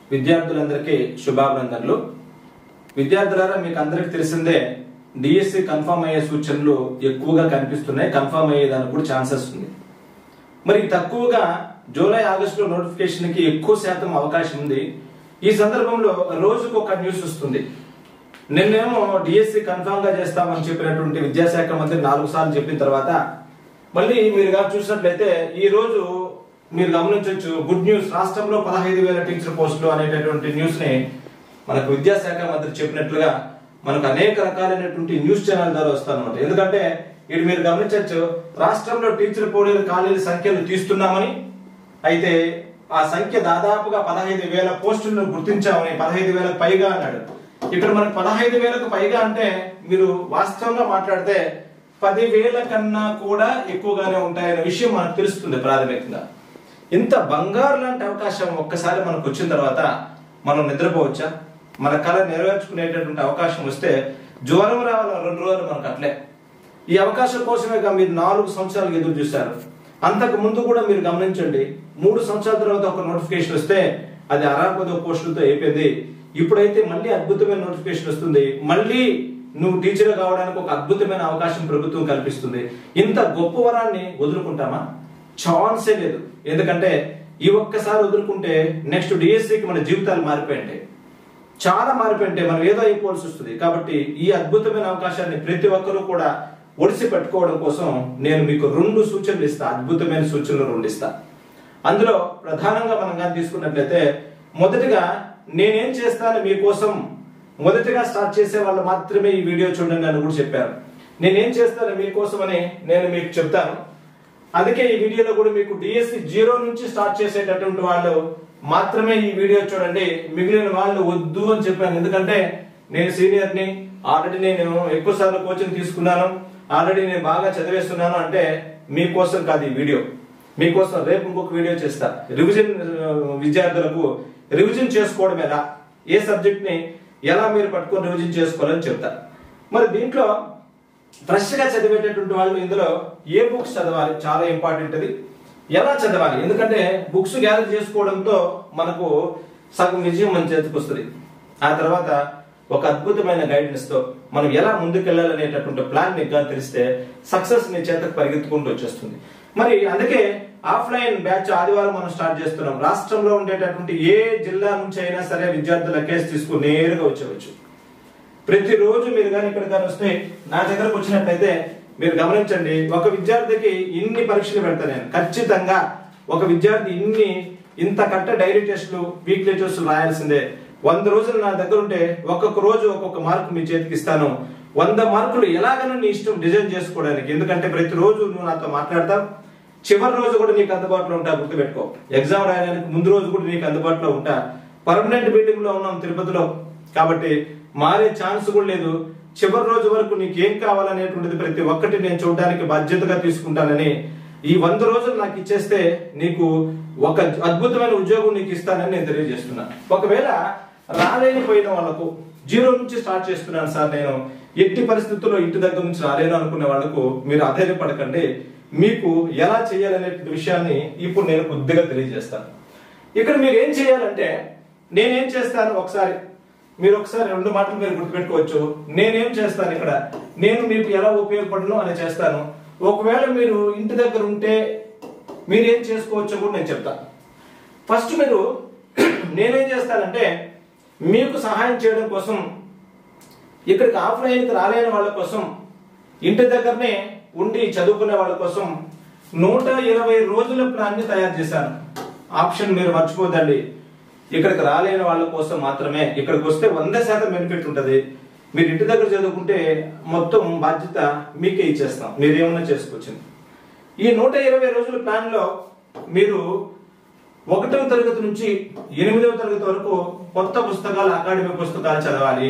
విద్యార్థులందరికీ శుభాభినందనలు విద్యార్థులారా మీకు అందరికి తెలిసిందే డిఎస్సి కన్ఫర్మ్ అయ్యే సూచనలు ఎక్కువగా కనిపిస్తున్నాయి కన్ఫర్మ్ అయ్యేదానికి కూడా ఛాన్సెస్ ఉంది మరి తక్కువగా జూలై ఆగస్టులో నోటిఫికేషన్ కి ఎక్కువ శాతం అవకాశం ఉంది ఈ సందర్భంలో రోజుకు ఒక న్యూస్ వస్తుంది నిన్నేమో డిఎస్సి కన్ఫర్మ్ గా చేస్తామని చెప్పినటువంటి విద్యాశాఖ మంత్రి నాలుగు సార్లు చెప్పిన తర్వాత మళ్ళీ మీరు కానీ చూసినట్లయితే ఈ రోజు మీరు గమనించవచ్చు గుడ్ న్యూస్ రాష్ట్రంలో పదహైదు వేల టీచర్ పోస్టులు అనేటటువంటి న్యూస్ ని మనకు విద్యాశాఖ మంత్రి చెప్పినట్లుగా మనకు అనేక రకాలైనటువంటి న్యూస్ ఛానల్ ద్వారా వస్తానమాట ఎందుకంటే ఇది మీరు గమనించవచ్చు రాష్ట్రంలో టీచర్ పోటీల ఖాళీల సంఖ్యలు తీస్తున్నామని అయితే ఆ సంఖ్య దాదాపుగా పదహైదు వేల పోస్టులను గుర్తించామని పదహైదు వేలకు పైగా అన్నాడు ఇక్కడ మనకు పదహైదు వేలకు పైగా అంటే మీరు వాస్తవంగా మాట్లాడితే పదివేల కన్నా కూడా ఎక్కువగానే ఉంటాయనే విషయం మనకు తెలుస్తుంది ప్రాథమికంగా ఇంత బంగారు లాంటి అవకాశం ఒక్కసారి మనకు వచ్చిన తర్వాత మనం నిద్రపోవచ్చా మన కళ నెరవేర్చుకునేటటువంటి అవకాశం వస్తే జ్వరం రావాలి రెండు రోజులు మనకు అట్లే ఈ అవకాశం కోసమే గా మీరు నాలుగు సంవత్సరాలు ఎదురు చూశారు అంతకు ముందు కూడా మీరు గమనించండి మూడు సంవత్సరాల తర్వాత ఒక నోటిఫికేషన్ వస్తే అది అరాపదో పోస్టులతో అయిపోయింది ఇప్పుడైతే మళ్ళీ అద్భుతమైన నోటిఫికేషన్ వస్తుంది మళ్ళీ నువ్వు టీచర్ కావడానికి ఒక అద్భుతమైన అవకాశం ప్రభుత్వం కల్పిస్తుంది ఇంత గొప్ప వరాన్ని వదులుకుంటామా ఛాన్సే లేదు ఎందుకంటే ఈ ఒక్కసారి వదులుకుంటే నెక్స్ట్ డిఎస్సికి మన జీవితాలు మారిపోయింటాయి చాలా మారిపోయింటాయి మనం ఏదో అయిపోవాల్సి వస్తుంది కాబట్టి ఈ అద్భుతమైన అవకాశాన్ని ప్రతి ఒక్కరూ కూడా ఒడిసి పెట్టుకోవడం కోసం నేను మీకు రెండు సూచనలు ఇస్తా అద్భుతమైన సూచనలు రెండు ఇస్తా అందులో ప్రధానంగా మనం కానీ తీసుకున్నట్లయితే మొదటిగా నేనేం చేస్తాను మీకోసం మొదటిగా స్టార్ట్ చేసే వాళ్ళు మాత్రమే ఈ వీడియో చూడండి అని కూడా చెప్పారు నేనేం చేస్తాను మీకోసం అని నేను మీకు చెప్తాను అందుకే ఈ వీడియోలో కూడా మీకు డిఎస్సి జీరో నుంచి స్టార్ట్ చేసేటటువంటి వాళ్ళు మాత్రమే ఈ వీడియో చూడండి మిగిలిన వాళ్ళు వద్దు అని చెప్పాను ఎందుకంటే నేను సీనియర్ ని ఆల్రెడీ నేను ఎక్కువ సార్లు కోచింగ్ తీసుకున్నాను ఆల్రెడీ నేను బాగా చదివేస్తున్నాను అంటే మీకోసం కాదు ఈ వీడియో మీకోసం రేపు ఇంకొక వీడియో చేస్తా రివిజన్ ఆ, విద్యార్థులకు రివిజన్ చేసుకోవడం ఎలా ఏ సబ్జెక్ట్ ని ఎలా మీరు పట్టుకొని రివిజన్ చేసుకోవాలని చెప్తా మరి దీంట్లో ఫ్రెష్ గా చదివేటటువంటి వాళ్ళు ఇందులో ఏ బుక్స్ చదవాలి చాలా ఇంపార్టెంట్ అది ఎలా చదవాలి ఎందుకంటే బుక్స్ గ్యాదర్ చేసుకోవడంతో మనకు సగం విజయం మన చేతికి వస్తుంది ఆ తర్వాత ఒక అద్భుతమైన గైడెన్స్ తో మనం ఎలా ముందుకెళ్లాలనేటటువంటి ప్లాన్ నీకు కానీ తెలిస్తే సక్సెస్ నీ చేతకు పరిగెత్తుకుంటూ వచ్చేస్తుంది మరి అందుకే ఆఫ్లైన్ బ్యాచ్ ఆదివారం మనం స్టార్ట్ చేస్తున్నాం రాష్ట్రంలో ఉండేటటువంటి ఏ జిల్లా నుంచి అయినా సరే విద్యార్థుల కేసు తీసుకుని నేరుగా వచ్చేవచ్చు ప్రతిరోజు మీరు కానీ ఇక్కడ కానీ వస్తే నా దగ్గరకు వచ్చినట్లయితే మీరు గమనించండి ఒక విద్యార్థికి ఇన్ని పరీక్షలు పెడతా నేను ఖచ్చితంగా ఒక విద్యార్థి ఇన్ని ఇంత కట్ట డైరీ టెస్టులు వీక్లీ టెస్టులు రాయాల్సిందే వంద రోజులు నా దగ్గర ఉంటే ఒక్కొక్క రోజు ఒక్కొక్క మార్కు మీ చేతికి ఇస్తాను వంద మార్కులు ఎలాగైనా నీ ఇష్టం డిజైన్ చేసుకోవడానికి ఎందుకంటే ప్రతిరోజు నువ్వు నాతో మాట్లాడతావు చివరి రోజు కూడా నీకు అందుబాటులో ఉంటా గుర్తుపెట్టుకో ఎగ్జామ్ రాయడానికి ముందు రోజు కూడా నీకు అందుబాటులో ఉంటా పర్మనెంట్ బిల్డింగ్ లో ఉన్నాం తిరుపతిలో కాబట్టి మారే ఛాన్స్ కూడా లేదు చివరి రోజు వరకు నీకు ఏం కావాలనేటువంటిది ప్రతి ఒక్కటి నేను చూడడానికి బాధ్యతగా తీసుకుంటానని ఈ వంద రోజులు నాకు ఇచ్చేస్తే నీకు ఒక అద్భుతమైన ఉద్యోగం నీకు ఇస్తానని నేను తెలియజేస్తున్నా ఒకవేళ రాలేని పోయిన వాళ్ళకు జీరో నుంచి స్టార్ట్ చేస్తున్నాను సార్ నేను ఎట్టి పరిస్థితుల్లో ఇంటి దగ్గర నుంచి రాలేను అనుకునే వాళ్ళకు మీరు అధైర్యపడకండి మీకు ఎలా చేయాలనే విషయాన్ని ఇప్పుడు నేను కొద్దిగా తెలియజేస్తాను ఇక్కడ మీరు ఏం చేయాలంటే నేనేం చేస్తాను ఒకసారి మీరు ఒకసారి రెండు మాటలు మీరు గుర్తుపెట్టుకోవచ్చు నేనేం చేస్తాను ఇక్కడ నేను మీకు ఎలా ఉపయోగపడను అని చేస్తాను ఒకవేళ మీరు ఇంటి దగ్గర ఉంటే మీరు ఏం చేసుకోవచ్చో కూడా నేను చెప్తాను ఫస్ట్ మీరు నేనేం చేస్తానంటే మీకు సహాయం చేయడం కోసం ఇక్కడికి ఆఫ్లైన్కి రాలేని వాళ్ళ కోసం ఇంటి దగ్గరనే ఉండి చదువుకునే వాళ్ళ కోసం నూట ఇరవై రోజుల ప్లాన్ ని తయారు చేశాను ఆప్షన్ మీరు మర్చిపోదండి ఇక్కడికి రాలేని వాళ్ళ కోసం మాత్రమే ఇక్కడికి వస్తే వంద శాతం బెనిఫిట్ ఉంటుంది మీరు ఇంటి దగ్గర చదువుకుంటే మొత్తం బాధ్యత మీకే ఇచ్చేస్తాం మీరు ఏమన్నా చేసుకోవచ్చు ఈ నూట ఇరవై రోజుల ప్లాన్ లో మీరు ఒకటవ తరగతి నుంచి ఎనిమిదవ తరగతి వరకు కొత్త పుస్తకాలు అకాడమిక్ పుస్తకాలు చదవాలి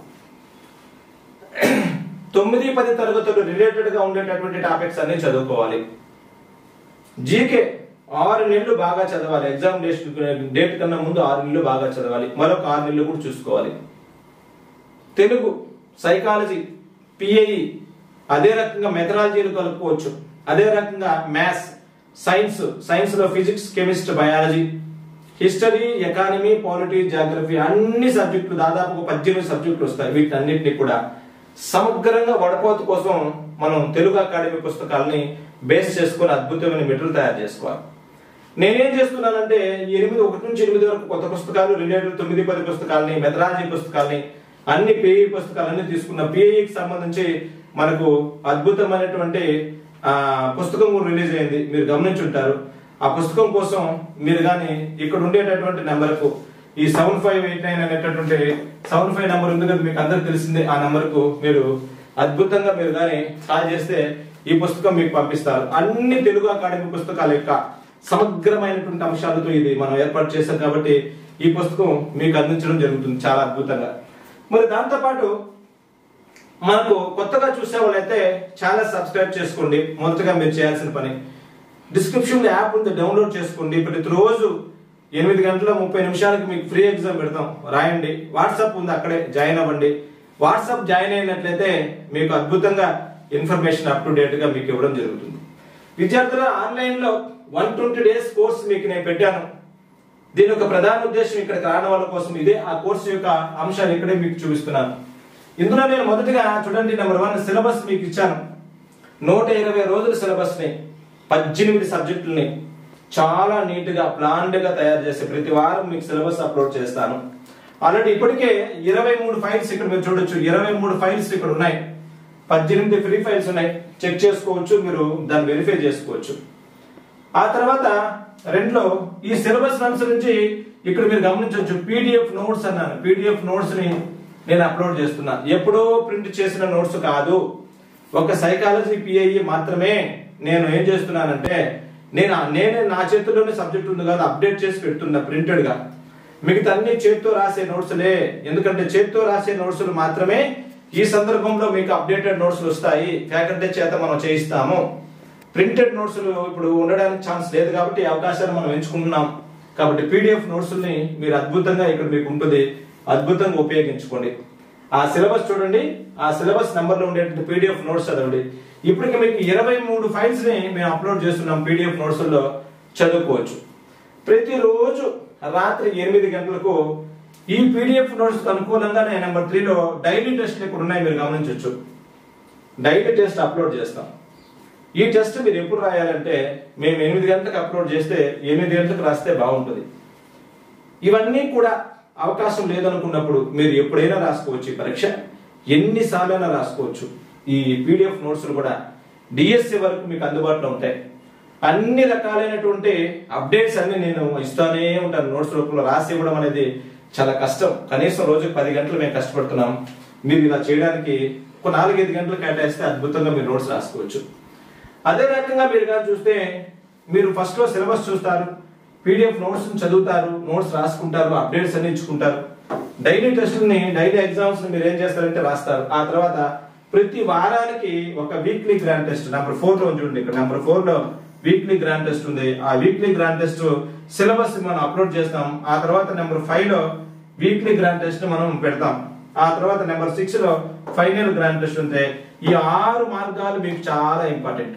తొమ్మిది పది తరగతులు రిలేటెడ్ గా ఉండేటటువంటి టాపిక్స్ అన్ని చదువుకోవాలి జీకే ఆరు నెలలు బాగా చదవాలి ఎగ్జామ్ డేట్ కన్నా ముందు ఆరు నెలలు బాగా చదవాలి మరొక ఆరు నెలలు కూడా చూసుకోవాలి తెలుగు సైకాలజీ పిఐఈ అదే రకంగా మెథడాలజీలు కలుపుకోవచ్చు అదే రకంగా మ్యాథ్స్ సైన్స్ సైన్స్ లో physics chemistry biology history economy polity geography అన్ని సబ్జెక్టులు దాదాపు ఒక పద్దెనిమిది సబ్జెక్టులు వస్తాయి వీటన్నిటిని కూడా సమగ్రంగా వడపోత కోసం మనం తెలుగు అకాడమీ పుస్తకాలని బేస్ చేసుకొని అద్భుతమైన మెటీరియల్ తయారు చేసుకోవాలి నేనేం చేస్తున్నానంటే ఈ ఎనిమిది ఒకటి నుంచి ఎనిమిది వరకు కొత్త పుస్తకాలు రిలేటెడ్ తొమ్మిది పది పుస్తకాలని మెథడాలజీ పుస్తకాలని అన్ని పిఐ పుస్తకాలన్నీ తీసుకున్న పిఐకి సంబంధించి మనకు అద్భుతమైనటువంటి ఆ, పుస్తకం కూడా రిలీజ్ అయింది మీరు గమనించుంటారు ఆ పుస్తకం కోసం మీరు కానీ ఇక్కడ ఉండేటటువంటి నెంబర్కు ఈ సెవెన్ ఫైవ్ ఎయిట్ నైన్ అనేటటువంటి సెవెన్ ఫైవ్ నెంబర్ ఉంది కదా మీకు అందరికి తెలిసిందే ఆ నెంబర్కు మీరు అద్భుతంగా మీరు కానీ కాల్ చేస్తే ఈ పుస్తకం మీకు పంపిస్తారు అన్ని తెలుగు అకాడమీ పుస్తకాల యొక్క సమగ్రమైనటువంటి అంశాలతో ఇది మనం ఏర్పాటు చేశాం కాబట్టి ఈ పుస్తకం మీకు అందించడం జరుగుతుంది చాలా అద్భుతంగా మరి దాంతోపాటు మనకు కొత్తగా చూసే వాళ్ళైతే ఛానల్ సబ్స్క్రైబ్ చేసుకోండి మొదటగా మీరు చేయాల్సిన పని డిస్క్రిప్షన్ లో యాప్ ఉంది డౌన్లోడ్ చేసుకోండి ప్రతిరోజు ఎనిమిది గంటల ముప్పై నిమిషాలకు మీకు ఫ్రీ ఎగ్జామ్ పెడతాం రాయండి వాట్సాప్ ఉంది అక్కడే జాయిన్ అవ్వండి వాట్సాప్ జాయిన్ అయినట్లయితే మీకు అద్భుతంగా ఇన్ఫర్మేషన్ అప్ టు డేట్ గా మీకు ఇవ్వడం జరుగుతుంది విద్యార్థుల ఆన్లైన్ లో వన్ ట్వంటీ డేస్ కోర్స్ మీకు నేను పెట్టాను దీని యొక్క ప్రధాన ఉద్దేశం ఇక్కడికి రాని వాళ్ళ కోసం ఇదే ఆ కోర్సు యొక్క అంశాలు ఇక్కడే మీకు చూపిస్తున్నాను ఇందులో నేను మొదటగా చూడండి నెంబర్ వన్ సిలబస్ మీకు ఇచ్చాను నూట ఇరవై రోజుల సిలబస్ ని పద్దెనిమిది సబ్జెక్టుల్ని చాలా నీట్ గా ప్లాన్డ్ గా తయారు చేసి ప్రతి వారం మీకు సిలబస్ అప్లోడ్ చేస్తాను ఆల్రెడీ ఇప్పటికే ఇరవై మూడు ఫైల్స్ ఇక్కడ మీరు చూడొచ్చు ఇరవై మూడు ఫైల్స్ ఇక్కడ ఉన్నాయి పద్దెనిమిది ఫ్రీ ఫైల్స్ ఉన్నాయి చెక్ చేసుకోవచ్చు మీరు దాన్ని వెరిఫై చేసుకోవచ్చు ఆ తర్వాత రెండులో ఈ సిలబస్ అనుసరించి ఇక్కడ మీరు గమనించవచ్చు పీడిఎఫ్ నోట్స్ అన్నాను పీడిఎఫ్ నోట్స్ ని నేను అప్లోడ్ చేస్తున్నా ఎప్పుడో ప్రింట్ చేసిన నోట్స్ కాదు ఒక సైకాలజీ పిఐఈ మాత్రమే నేను ఏం చేస్తున్నానంటే నేను నేనే నా చేతుల్లోనే సబ్జెక్ట్ ఉంది కదా అప్డేట్ చేసి పెడుతున్నా ప్రింటెడ్ గా మిగతా అన్ని చేత్తో రాసే నోట్స్లే ఎందుకంటే చేత్తో రాసే నోట్స్ మాత్రమే ఈ సందర్భంలో మీకు అప్డేటెడ్ నోట్స్ వస్తాయి ఫ్యాకల్టీ చేత మనం చేయిస్తాము ప్రింటెడ్ నోట్స్ ఇప్పుడు ఉండడానికి ఛాన్స్ లేదు కాబట్టి ఈ అవకాశాన్ని మనం ఎంచుకుంటున్నాం కాబట్టి పీడిఎఫ్ నోట్స్ ని మీరు అద్భుతంగా ఇక్కడ మీకు ఉంటుంది అద్భుతంగా ఉపయోగించుకోండి ఆ సిలబస్ చూడండి ఆ సిలబస్ నెంబర్ లో ఉండేటువంటి పీడిఎఫ్ నోట్స్ చదవండి ఇప్పటికి మీకు ఇరవై మూడు ఫైల్స్ ని మేము అప్లోడ్ చేస్తున్నాం పీడిఎఫ్ నోట్స్ లో చదువుకోవచ్చు ప్రతిరోజు రాత్రి ఎనిమిది గంటలకు ఈ పీడిఎఫ్ నోట్స్ అనుకూలంగా నేను నెంబర్ త్రీలో డైలీ టెస్ట్ ఇక్కడ ఉన్నాయి మీరు గమనించవచ్చు డైలీ టెస్ట్ అప్లోడ్ చేస్తాం ఈ టెస్ట్ మీరు ఎప్పుడు రాయాలంటే మేము ఎనిమిది గంటలకు అప్లోడ్ చేస్తే ఎనిమిది గంటలకు రాస్తే బాగుంటుంది ఇవన్నీ కూడా అవకాశం లేదనుకున్నప్పుడు మీరు ఎప్పుడైనా రాసుకోవచ్చు ఈ పరీక్ష ఎన్నిసార్లైనా రాసుకోవచ్చు ఈ పీడిఎఫ్ నోట్స్ కూడా డిఎస్సి వరకు మీకు అందుబాటులో ఉంటాయి అన్ని రకాలైనటువంటి అప్డేట్స్ అన్ని నేను ఇస్తానే ఉంటాను నోట్స్ రూపంలో రాసి ఇవ్వడం అనేది చాలా కష్టం కనీసం రోజుకి పది గంటలు మేము కష్టపడుతున్నాం మీరు ఇలా చేయడానికి ఒక నాలుగైదు గంటలు కేటాయిస్తే అద్భుతంగా మీరు నోట్స్ రాసుకోవచ్చు అదే రకంగా మీరు కానీ చూస్తే మీరు ఫస్ట్ లో సిలబస్ చూస్తారు పీడిఎఫ్ నోట్స్ చదువుతారు నోట్స్ రాసుకుంటారు అప్డేట్స్ అన్ని ఇచ్చుకుంటారు డైలీ టెస్టుల్ని డైలీ ఎగ్జామ్స్ మీరు ఏం చేస్తారంటే రాస్తారు ఆ తర్వాత ప్రతి వారానికి ఒక weekly grand test number four లో ఉంది చూడండి ఇక్కడ నెంబర్ ఫోర్ లో వీక్లీ గ్రాండ్ టెస్ట్ ఉంది ఆ వీక్లీ గ్రాండ్ టెస్ట్ సిలబస్ మనం అప్లోడ్ చేస్తాం ఆ తర్వాత నెంబర్ ఫైవ్ లో వీక్లీ గ్రాండ్ టెస్ట్ మనం పెడతాం ఆ తర్వాత నెంబర్ సిక్స్ లో ఫైనల్ గ్రాండ్ టెస్ట్ ఉంటాయి ఈ ఆరు మార్గాలు మీకు చాలా ఇంపార్టెంట్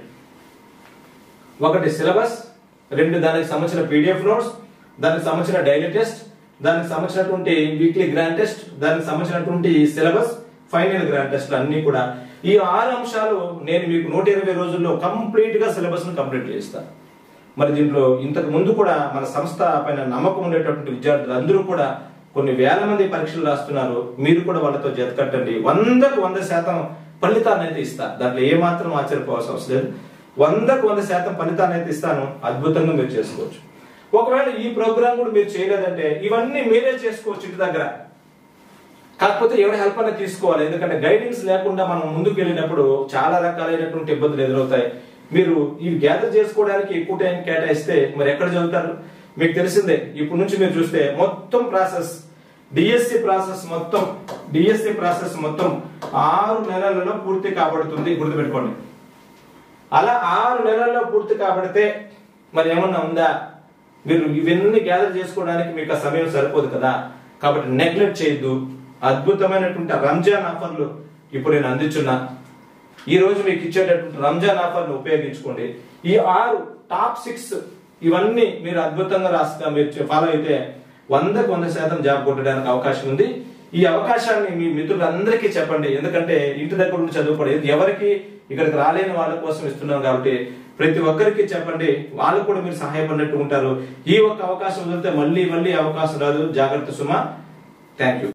ఒకటి సిలబస్ రెండు దానికి సంబంధించిన పీడిఎఫ్ నోట్స్ దానికి సంబంధించిన డైలీ టెస్ట్ దానికి సంబంధించినటువంటి వీక్లీ గ్రాండ్ టెస్ట్ దానికి సంబంధించినటువంటి సిలబస్ ఫైనల్ గ్రాండ్ టెస్ట్ అన్ని కూడా ఈ ఆరు అంశాలు నేను మీకు నూట ఇరవై రోజుల్లో కంప్లీట్ గా సిలబస్ ను కంప్లీట్ చేస్తాను మరి దీంట్లో ఇంతకు ముందు కూడా మన సంస్థ పైన నమ్మకం ఉండేటటువంటి విద్యార్థులు అందరూ కూడా కొన్ని వేల మంది పరీక్షలు రాస్తున్నారు మీరు కూడా వాళ్ళతో జత కట్టండి వందకు వంద శాతం ఫలితాన్ని అయితే ఇస్తా దాంట్లో ఏ మాత్రం ఆశ్చర్యపోవాల్సిన అవసరం లేదు వందకు వంద శాతం ఫలితాన్ని అయితే ఇస్తాను అద్భుతంగా మీరు చేసుకోవచ్చు ఒకవేళ ఈ ప్రోగ్రామ్ కూడా మీరు చేయలేదంటే ఇవన్నీ మీరే చేసుకోవచ్చు ఇంటి దగ్గర కాకపోతే ఎవరి హెల్ప్ అనేది తీసుకోవాలి ఎందుకంటే గైడెన్స్ లేకుండా మనం ముందుకు వెళ్ళినప్పుడు చాలా రకాలైనటువంటి ఇబ్బందులు ఎదురవుతాయి మీరు ఇవి గ్యాదర్ చేసుకోవడానికి ఎక్కువ టైం కేటాయిస్తే మరి ఎక్కడ చదువుతారు మీకు తెలిసిందే ఇప్పుడు నుంచి మీరు చూస్తే మొత్తం ప్రాసెస్ డిఎస్సి ప్రాసెస్ మొత్తం డిఎస్సి ప్రాసెస్ మొత్తం ఆరు నెలలలో పూర్తి కాబడుతుంది గుర్తుపెట్టుకోండి అలా ఆరు నెలల్లో పూర్తి కాబడితే మరి ఏమన్నా ఉందా మీరు ఇవన్నీ గ్యాదర్ చేసుకోవడానికి మీకు ఆ సమయం సరిపోదు కదా కాబట్టి నెగ్లెక్ట్ చేయొద్దు అద్భుతమైనటువంటి రంజాన్ ఆఫర్లు ఇప్పుడు నేను అందించున్నా ఈ రోజు మీకు ఇచ్చేటటువంటి రంజాన్ ఆఫర్ను ఉపయోగించుకోండి ఈ ఆరు టాప్ సిక్స్ ఇవన్నీ మీరు అద్భుతంగా రాస్తా మీరు ఫాలో అయితే వందకు వంద శాతం జాబ్ కొట్టడానికి అవకాశం ఉంది ఈ అవకాశాన్ని మీ మిత్రులందరికీ చెప్పండి ఎందుకంటే ఇంటి దగ్గర ఉండి చదువుకోవడం ఎవరికి ఇక్కడికి రాలేని వాళ్ళ కోసం ఇస్తున్నాం కాబట్టి ప్రతి ఒక్కరికి చెప్పండి వాళ్ళు కూడా మీరు సహాయపడినట్టు ఉంటారు ఈ ఒక్క అవకాశం వదిలితే మళ్ళీ మళ్ళీ అవకాశం రాదు జాగ్రత్త సుమా థ్యాంక్ యూ